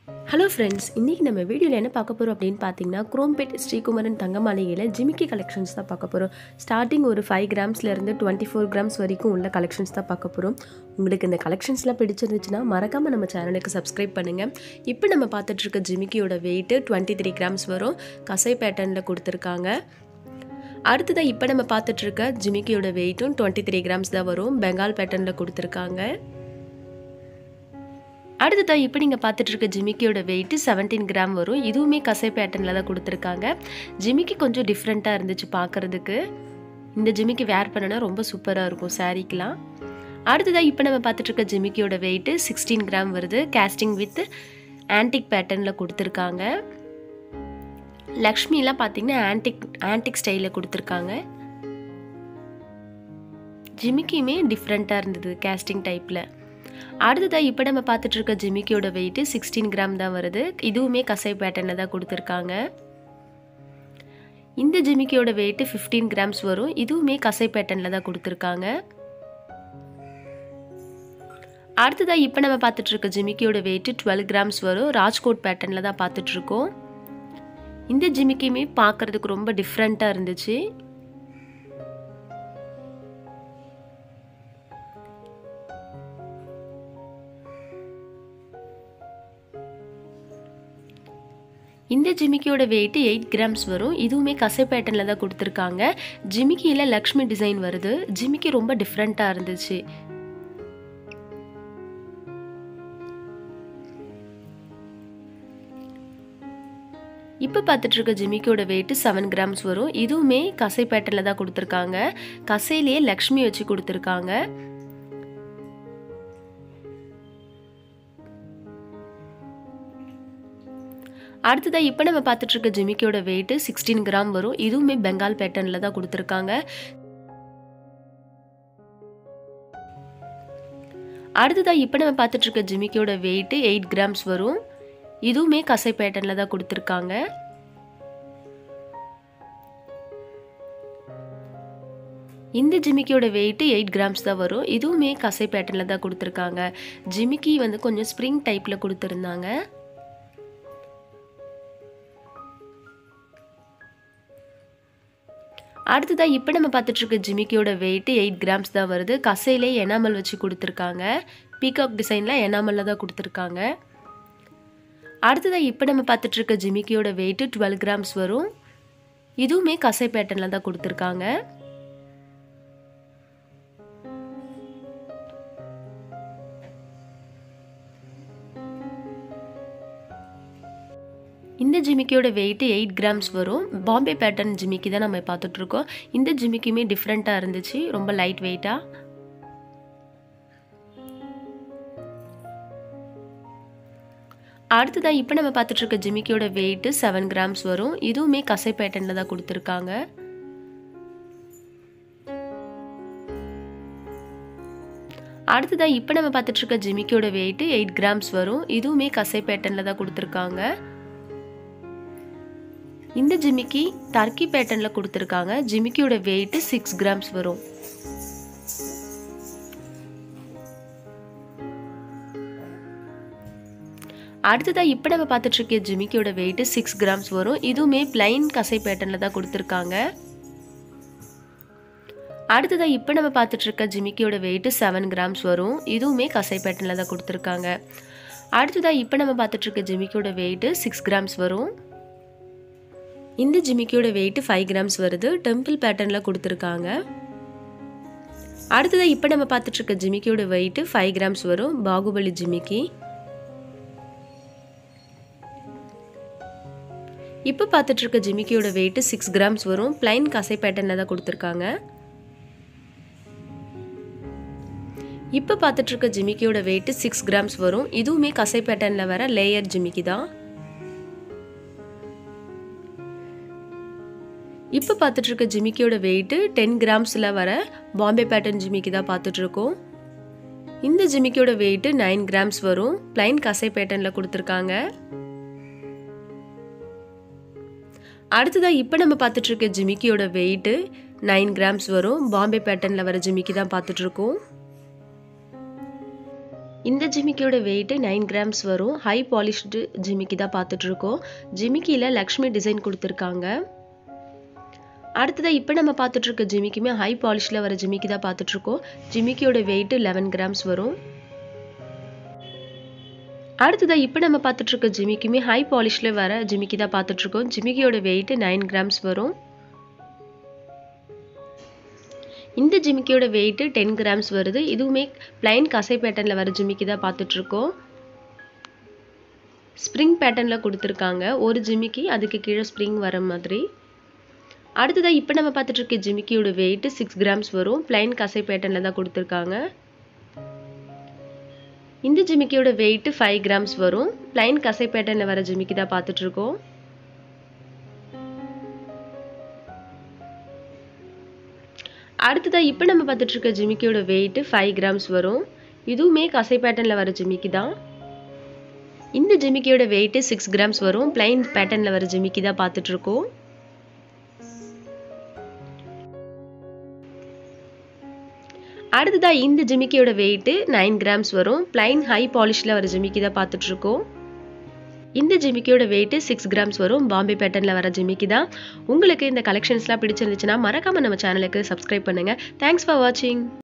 hello friends இன்றைக்கி நம்ம வீடியோவில் என்ன பார்க்க போகிறோம் அப்படின்னு பார்த்தீங்கன்னா குரோம்பேட் ஸ்ரீகுமரன் தங்க மாளிகையில் ஜிமிக்கி கலெக்ஷன்ஸ் தான் பார்க்க போகிறோம் ஸ்டார்டிங் ஒரு ஃபைவ் கிராம்ஸ்லேருந்து டுவெண்ட்டி ஃபோர் கிராம்ஸ் வரைக்கும் உள்ள கலெக்ஷன்ஸ் தான் பார்க்க போகிறோம் உங்களுக்கு இந்த கலெக்ஷன்ஸ்லாம் பிடிச்சிருந்துச்சுன்னா மறக்காமல் நம்ம சேனலுக்கு சப்ஸ்கிரைப் பண்ணுங்கள் இப்போ நம்ம பார்த்துட்ருக்க ஜிமிக்கியோட வெயிட்டு டுவெண்ட்டி த்ரீ கிராம்ஸ் வரும் கசை பேட்டர்னில் கொடுத்துருக்காங்க அடுத்ததாக இப்போ நம்ம பார்த்துட்ருக்க ஜிமிக்கியோட வெயிட்டும் டுவெண்ட்டி த்ரீ கிராம்ஸ் தான் வரும் பெங்கால் பேட்டர்னில் கொடுத்துருக்காங்க அடுத்ததாக இப்போ நீங்கள் பார்த்துட்டு இருக்க ஜிமிக்கியோட வெயிட்டு செவன்டீன் கிராம் வரும் இதுவுமே கசை பேட்டர்னில் தான் கொடுத்துருக்காங்க ஜிமிக்கி கொஞ்சம் டிஃப்ரெண்ட்டாக இருந்துச்சு பார்க்குறதுக்கு இந்த ஜிமிக்கி வேர் பண்ணனா ரொம்ப சூப்பராக இருக்கும் சாரீக்கெலாம் அடுத்ததாக இப்போ நம்ம பார்த்துட்டு இருக்க ஜிமிக்கியோட வெயிட்டு சிக்ஸ்டீன் கிராம் வருது கேஸ்டிங் வித் ஆன்டிக் பேட்டர்னில் கொடுத்துருக்காங்க லக்ஷ்மிலாம் பார்த்தீங்கன்னா ஆன்டிக் ஆன்டிக் ஸ்டைலில் கொடுத்துருக்காங்க ஜிமிக்கியுமே டிஃப்ரெண்ட்டாக இருந்தது கேஸ்டிங் டைப்பில் அடுத்ததாக இப்போ நம்ம பார்த்துட்டு இருக்க ஜிமிக்கியோட வெயிட்டு சிக்ஸ்டீன் கிராம் தான் வருது இதுவுமே கசை பேட்டர்னில் தான் கொடுத்துருக்காங்க இந்த ஜிமிக்கியோட வெயிட்டு ஃபிஃப்டீன் கிராம்ஸ் வரும் இதுவுமே கசை பேட்டர்னில் தான் கொடுத்துருக்காங்க அடுத்ததாக இப்போ நம்ம பார்த்துட்டு இருக்க ஜிமிக்கியோட வெயிட்டு டுவெல் கிராம்ஸ் வரும் ராஜ்கோட் பேட்டர்னில் தான் பார்த்துட்ருக்கோம் இந்த ஜிமிக்கியுமே பார்க்குறதுக்கு ரொம்ப டிஃப்ரெண்ட்டாக இருந்துச்சு இந்த ஜிமிக்கியோட வெயிட்டு எயிட் கிராம்ஸ் வரும் இதுவுமே கசை பேட்டர்னில் தான் கொடுத்துருக்காங்க ஜிமிக்கியில் லக்ஷ்மி டிசைன் வருது ஜிமிக்கி ரொம்ப டிஃப்ரெண்ட்டாக இருந்துச்சு இப்போ பார்த்துட்டு இருக்க ஜிமிக்கியோட வெயிட்டு செவன் கிராம்ஸ் வரும் இதுவுமே கசை பேட்டர்னில் தான் கொடுத்துருக்காங்க கசையிலேயே லக்ஷ்மி வச்சு கொடுத்துருக்காங்க அடுத்ததாக இப்போ நம்ம பார்த்துட்டு இருக்க ஜிமிக்கியோட வெயிட்டு சிக்ஸ்டீன் கிராம் வரும் இதுவுமே பெங்கால் பேட்டர்னில் தான் கொடுத்துருக்காங்க அடுத்ததாக இப்போ நம்ம பார்த்துட்டு இருக்க ஜிமிக்கியோட வெயிட்டு எயிட் கிராம்ஸ் வரும் இதுவுமே கசை பேட்டர்னில் தான் கொடுத்துருக்காங்க இந்த ஜிமிக்கியோட வெயிட்டு எயிட் கிராம்ஸ் தான் வரும் இதுவுமே கசை பேட்டர்னில் தான் கொடுத்துருக்காங்க ஜிமிக்கி வந்து கொஞ்சம் ஸ்ப்ரிங் டைப்பில் கொடுத்துருந்தாங்க அடுத்ததாக இப்போ நம்ம பார்த்துட்ருக்க ஜிமிக்கியோட வெயிட்டு எயிட் கிராம்ஸ் தான் வருது கசையிலே எனாமல் வச்சு கொடுத்துருக்காங்க பீகாக் டிசைனில் எனாமலில் தான் கொடுத்துருக்காங்க அடுத்ததாக இப்போ நம்ம பார்த்துட்ருக்க ஜிமிக்கியோட வெயிட்டு டுவெல் கிராம்ஸ் வரும் இதுவுமே கசை பேட்டர்னில் தான் கொடுத்துருக்காங்க இந்த ஜிமிக்கியோட வெயிட்டு எயிட் கிராம்ஸ் வரும் பாம்பே பேட்டர்ன் ஜிமிக்கி தான் நம்ம பார்த்துட்ருக்கோம் இந்த ஜிமிக்கியுமே டிஃப்ரெண்ட்டாக இருந்துச்சு ரொம்ப லைட் வெயிட்டாக அடுத்ததாக இப்போ நம்ம பார்த்துட்ருக்க ஜிமிக்கியோட வெயிட்டு செவன் கிராம்ஸ் வரும் இதுவுமே கசை பேட்டர்னில் தான் கொடுத்துருக்காங்க அடுத்ததாக இப்போ நம்ம பார்த்துட்ருக்க ஜிமிக்கியோட வெயிட்டு எயிட் கிராம்ஸ் வரும் இதுவுமே கசை பேட்டர்னில் தான் கொடுத்துருக்காங்க இந்த ஜிமிக்கி டர்க்கி பேட்டர்னில் கொடுத்துருக்காங்க ஜிமிக்கியோட வெயிட்டு சிக்ஸ் கிராம்ஸ் வரும் அடுத்ததாக இப்போ நம்ம பார்த்துட்டு இருக்க ஜிமிக்கியோட வெயிட்டு சிக்ஸ் கிராம்ஸ் வரும் இதுவுமே பிளைன் கசை பேட்டர்னில் தான் கொடுத்துருக்காங்க அடுத்ததாக இப்போ நம்ம பார்த்துட்டு இருக்க ஜிமிக்கியோட வெயிட்டு செவன் கிராம்ஸ் வரும் இதுவுமே கசை பேட்டர்னில் தான் கொடுத்துருக்காங்க அடுத்ததாக இப்போ நம்ம பார்த்துட்டு இருக்க ஜிமிக்கியோட வெயிட்டு சிக்ஸ் கிராம்ஸ் வரும் இந்த ஜிமிக்கியோட வெயிட்டு ஃபைவ் கிராம்ஸ் வருது டெம்பிள் பேட்டர்னில் கொடுத்துருக்காங்க அடுத்ததாக இப்போ நம்ம பார்த்துட்டு இருக்க ஜிமிக்கியோட வெயிட்டு ஃபைவ் கிராம்ஸ் வரும் பாகுபலி ஜிமிக்கி இப்போ பார்த்துட்டு இருக்க ஜிமிக்கியோட வெயிட்டு சிக்ஸ் கிராம்ஸ் வரும் பிளைன் கசை பேட்டர்னில் தான் கொடுத்துருக்காங்க இப்போ பார்த்துட்டு இருக்க ஜிமிக்கியோட வெயிட்டு சிக்ஸ் கிராம்ஸ் வரும் இதுவுமே கசை பேட்டர்னில் வர லேயர் ஜிமிக்கி தான் இப்போ பார்த்துட்டு இருக்க ஜிமிக்கியோட வெயிட்டு டென் கிராம்ஸில் வர பாம்பே பேட்டர்ன் ஜிமிக்கி தான் பார்த்துட்ருக்கோம் இந்த ஜிமிக்கியோட வெயிட்டு நைன் கிராம்ஸ் வரும் பிளைன் கசை பேட்டர்னில் கொடுத்துருக்காங்க அடுத்ததாக இப்போ நம்ம பார்த்துட்டு இருக்க ஜிமிக்கியோட வெயிட்டு நைன் கிராம்ஸ் வரும் பாம்பே பேட்டர்னில் வர ஜிமிக்கி தான் பார்த்துட்ருக்கோம் இந்த ஜிமிக்கியோட வெயிட் நைன் கிராம்ஸ் வரும் ஹை பாலிஷ்டு ஜிமிக்கி தான் பார்த்துட்ருக்கோம் ஜிமிக்கியில் லக்ஷ்மி டிசைன் கொடுத்துருக்காங்க அடுத்ததாக இப்போ நம்ம பார்த்துட்ருக்க ஜிமிக்குமே ஹை பாலிஷில் வர ஜிமிக்கி தான் பார்த்துட்ருக்கோம் ஜிமிக்கியோட வெயிட் லெவன் கிராம்ஸ் வரும் அடுத்ததாக இப்போ நம்ம பார்த்துட்ருக்க ஜிமிக்குமே ஹை பாலிஷில் வர ஜிமிக்கி தான் பார்த்துட்ருக்கோம் ஜிமிக்கியோட வெயிட் நைன் கிராம்ஸ் வரும் இந்த ஜிமிக்கியோட வெயிட் டென் கிராம்ஸ் வருது இதுவுமே பிளைன் கசை பேட்டர்னில் வர ஜிமிக்கி தான் பார்த்துட்ருக்கோம் ஸ்ப்ரிங் பேட்டர்னில் கொடுத்துருக்காங்க ஒரு ஜிமிக்கி அதுக்கு கீழே ஸ்ப்ரிங் வர மாதிரி அடுத்ததாக இப்போ நம்ம பார்த்துட்டு இருக்க ஜிமிக்கியோட வெயிட் சிக்ஸ் கிராம்ஸ் வரும் பிளைன் கசை பேட்டர்னில் தான் கொடுத்துருக்காங்க இந்த ஜிமிக்கியோட வெயிட் ஃபைவ் கிராம்ஸ் வரும் பிளைன் கசை பேட்டர்னில் வர ஜிமிக்கி தான் பார்த்துட்ருக்கோம் அடுத்ததாக இப்போ நம்ம பார்த்துட்டு இருக்க ஜிமிக்கியோட வெயிட் ஃபைவ் கிராம்ஸ் வரும் இதுவுமே கசை பேட்டர்னில் வர ஜிமிக்கி தான் இந்த ஜிமிக்கியோட வெயிட் சிக்ஸ் கிராம்ஸ் வரும் பிளைன் பேட்டர்னில் வர ஜிமிக்கி தான் பார்த்துட்ருக்கோம் அடுத்ததாக இந்த ஜிமிக்கியோட வெயிட்டு நைன் கிராம்ஸ் வரும் பிளைன் ஹை பாலிஷில் வர ஜிமிக்கி தான் பார்த்துட்ருக்கோம் இந்த ஜிமிக்கியோட வெயிட்டு சிக்ஸ் கிராம்ஸ் வரும் பாம்பே பேட்டர்னில் வர ஜிமிக்கி தான் உங்களுக்கு இந்த கலெக்ஷன்ஸ்லாம் பிடிச்சிருந்துச்சுன்னா மறக்காமல் நம்ம சேனலுக்கு சப்ஸ்கிரைப் பண்ணுங்கள் தேங்க்ஸ் ஃபார் வாட்சிங்